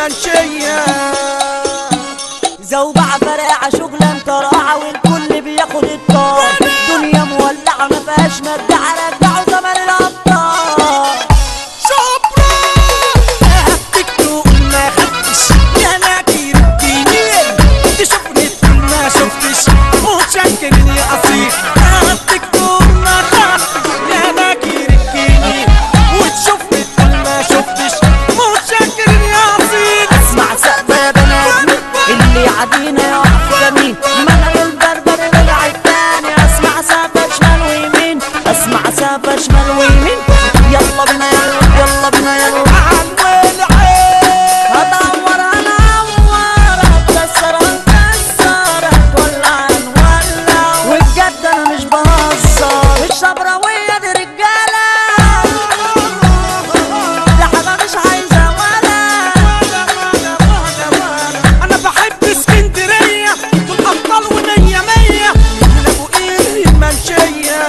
المنشية زوبع فرقعة شغلة مطرقعة والكل بياخد الطار دنيا مولعة ما فيهاش مدعة رجعوا زمن الأبطال صبرا هفتك تقول ما خدتش يا ناكير الدنيا تشوفني تقول ما شفتش متشكر يا اصيل هفتك تقول ما خدتش يا ناكير الدنيا وتشوفني تقول ما شفتش متشكر يا اصيل اسمع سقف يا بنات اللي يعدينا يقف جميل ملل البربر رجع التاني اسمع سقف شمال ويمين اسمع سقف شمال ويمين يلا بينا يلا يلا بينا يلا عالويل عين هدور انور هتكسر هنكسر هتولع نولع وبجد انا مش بهزر الشبراوية دي رجالة دي حاجة مش عايزة ولا انا بحب اسكندريه دول ابطال ومية مية من ابو قير المنشيه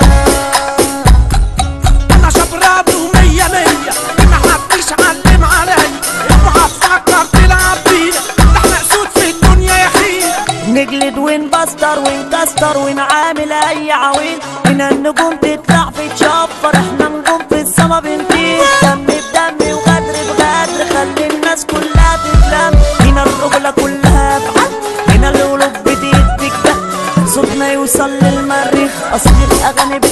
انا شبراب ومية مية ما حدش علم عليا اوعى تفكر تلعب بينا ده احنا اسود في الدنيا يا حينا نجلد ونبستر ونكسر ونعامل اي عويل من النجوم تطلع في تشفر احنا نجوم في السما بنطير دم بدم وغدر بغدر خلي الناس كلها تتلم هنا الرجولة كلها افعال هنا القلوب بتديك ده صوتنا يوصل للمريخ اصل الاغاني